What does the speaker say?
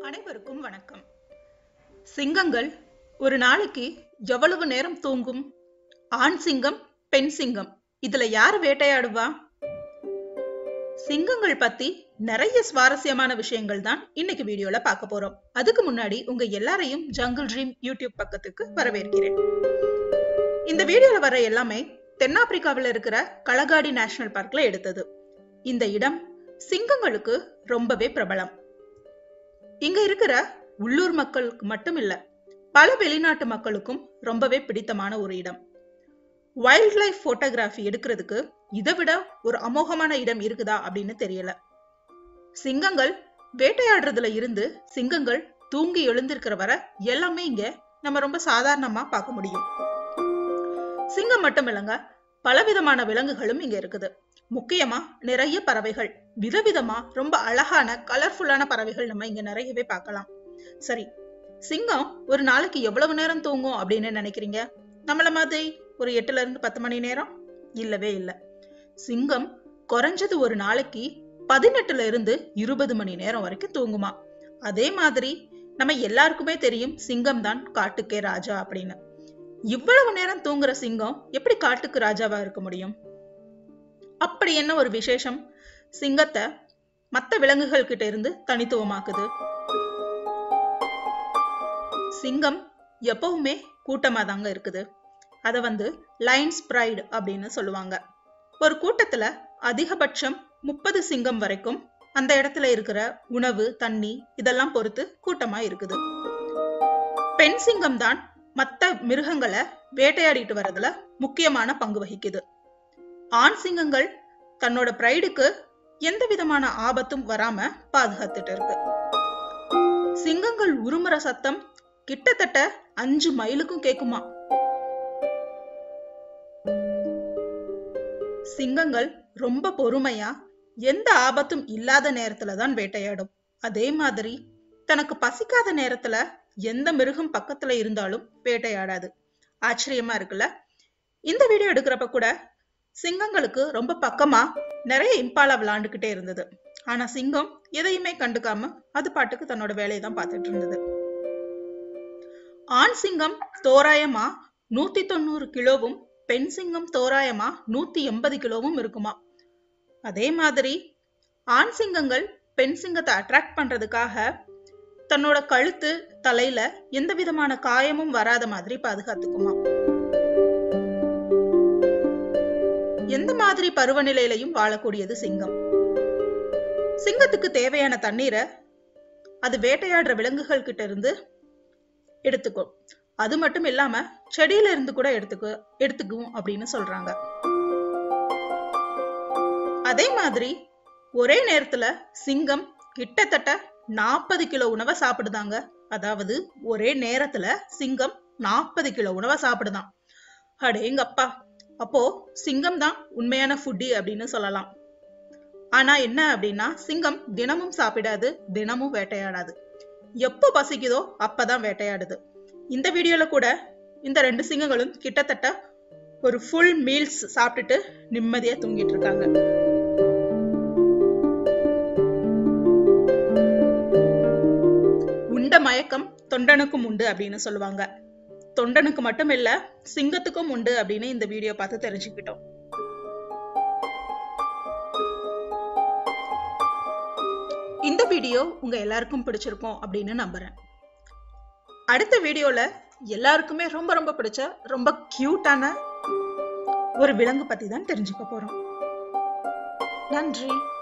அனைவருக்கும் வணக்கம் சிங்கங்கள் ஒரு நாளைக்கு எவ்வளவு நேரம் தூங்கும் ஆண் சிங்கம் பெண் சிங்கம் இதுல யார் வேட்டையாடுவா சிங்கங்கள் பத்தி நிறைய சுவாரஸ்யமான விஷயங்கள் தான் இன்னைக்கு வீடியோல பார்க்க போறோம் அதுக்கு முன்னாடி உங்க எல்லாரையும் ஜங்கிள் ட்ரீம் யூடியூப் பக்கத்துக்கு வரவேற்கிறேன் இந்த வீடியோல வர எல்லாமே தென்னாப்பிரிக்காவில் இருக்கிற களகாடி நேஷனல் பார்க்ல எடுத்தது இந்த இடம் சிங்கங்களுக்கு ரொம்பவே பிரபலம் இங்க இருக்கிற உள்ளூர் மக்களுக்கு மட்டும் இல்ல பல வெளிநாட்டு மக்களுக்கும் ரொம்பவே பிடித்தமான ஒரு இடம் வைல்ட் லைஃப் போட்டோகிராஃபி எடுக்கிறதுக்கு இதை விட ஒரு அமோகமான இடம் இருக்குதா அப்படின்னு தெரியல சிங்கங்கள் வேட்டையாடுறதுல இருந்து சிங்கங்கள் தூங்கி எழுந்திருக்கிற வரை எல்லாமே இங்க நம்ம ரொம்ப சாதாரணமா பார்க்க முடியும் சிங்கம் மட்டும் இல்லைங்க பலவிதமான விலங்குகளும் இங்க இருக்குது முக்கியமா நிறைய பறவைகள் விதவிதமா ரொம்ப அழகான கலர்ஃபுல்லான பறவைகள் நம்ம இங்க நிறையவே பார்க்கலாம் சரி சிங்கம் ஒரு நாளைக்கு எவ்வளவு நேரம் தூங்கும் அப்படின்னு நினைக்கிறீங்க நம்மள மாதிரி ஒரு எட்டுல இருந்து பத்து மணி நேரம் இல்லவே இல்லை சிங்கம் குறைஞ்சது ஒரு நாளைக்கு பதினெட்டுல இருந்து இருபது மணி நேரம் வரைக்கும் தூங்குமா அதே மாதிரி நம்ம எல்லாருக்குமே தெரியும் சிங்கம் தான் காட்டுக்கே ராஜா அப்படின்னு இவ்வளவு நேரம் தூங்குற சிங்கம் எப்படி காட்டுக்கு ராஜாவா இருக்க முடியும் அப்படி என்ன ஒரு விசேஷம் சிங்கத்தை மத்த விலங்குகள் கிட்ட இருந்து தனித்துவமாக்குது சிங்கம் எப்பவுமே கூட்டமா தாங்க இருக்குது அத வந்து லைன்ஸ் பிரைடு அப்படின்னு சொல்லுவாங்க ஒரு கூட்டத்துல அதிகபட்சம் முப்பது சிங்கம் வரைக்கும் அந்த இடத்துல இருக்கிற உணவு தண்ணி இதெல்லாம் பொறுத்து கூட்டமா இருக்குது பெண் சிங்கம் தான் மத்த மிருகங்களை வேட்டையாடிட்டு வரதுல முக்கியமான பங்கு வகிக்குது ஆண் சிங்கங்கள் தன்னோட பிரைடுக்கு எந்த விதமான ஆபத்தும் வராம பாதுகாத்துட்டு இருக்கு சிங்கங்கள் உருமுற சத்தம் கிட்டத்தட்ட அஞ்சு மைலுக்கும் கேக்குமா சிங்கங்கள் ரொம்ப பொறுமையா எந்த ஆபத்தும் இல்லாத நேரத்துல தான் வேட்டையாடும் அதே மாதிரி தனக்கு பசிக்காத நேரத்துல எந்த மிருகம் பக்கத்துல இருந்தாலும் வேட்டையாடாது ஆச்சரியமா இருக்குல்ல இந்த வீடியோ எடுக்கிறப்ப கூட சிங்கங்களுக்கு ரொம்ப பக்கமா நிறைய இம்பாலா விளாண்டுகிட்டே இருந்தது ஆனா சிங்கம் எதையுமே கண்டுக்காம அது பாட்டுக்கு தன்னோட வேலையை தான் பார்த்துட்டு இருந்தது ஆண் சிங்கம் தோராயமா நூத்தி தொண்ணூறு கிலோவும் பெண் சிங்கம் தோராயமா நூத்தி எண்பது கிலோவும் இருக்குமா அதே மாதிரி ஆண் சிங்கங்கள் பெண் சிங்கத்தை அட்ராக்ட் பண்றதுக்காக தன்னோட கழுத்து தலையில எந்த விதமான காயமும் வராத மாதிரி பாதுகாத்துக்குமா எந்த மாதிரி பருவநிலையிலையும் வாழக்கூடியது சிங்கம் சிங்கத்துக்கு தேவையான தண்ணீரை அது வேட்டையாடுற விலங்குகள் கிட்ட இருந்து எடுத்துக்கும் அது மட்டும் இல்லாம செடியில இருந்து கூட எடுத்துக்க எடுத்துக்கும் அப்படின்னு சொல்றாங்க அதே மாதிரி ஒரே நேரத்துல சிங்கம் கிட்டத்தட்ட நாற்பது கிலோ உணவை சாப்பிடுதாங்க அதாவது ஒரே நேரத்துல சிங்கம் நாற்பது கிலோ உணவை சாப்பிடுதான் அடேங்கப்பா அப்போ சிங்கம் தான் உண்மையான ஃபுட்டி அப்படின்னு சொல்லலாம் ஆனா என்ன அப்படின்னா சிங்கம் தினமும் சாப்பிடாது தினமும் வேட்டையாடாது எப்போ பசிக்குதோ அப்பதான் வேட்டையாடுது இந்த வீடியோல கூட இந்த ரெண்டு சிங்கங்களும் கிட்டத்தட்ட ஒரு ஃபுல் மீல்ஸ் சாப்பிட்டுட்டு நிம்மதியா தூங்கிட்டு இருக்காங்க உண்ட மயக்கம் தொண்டனுக்கும் உண்டு அப்படின்னு சொல்லுவாங்க தொண்டனுக்கு மட்டும் இல்ல சிங்கத்துக்கும் உண்டு அப்படின்னு இந்த வீடியோ பார்த்து தெரிஞ்சுக்கிட்டோம் இந்த வீடியோ உங்க எல்லாருக்கும் பிடிச்சிருக்கும் அப்படின்னு நம்புறேன் அடுத்த வீடியோல எல்லாருக்குமே ரொம்ப ரொம்ப பிடிச்ச ரொம்ப கியூட்டான ஒரு விலங்கு பத்தி தான் தெரிஞ்சுக்க போறோம் நன்றி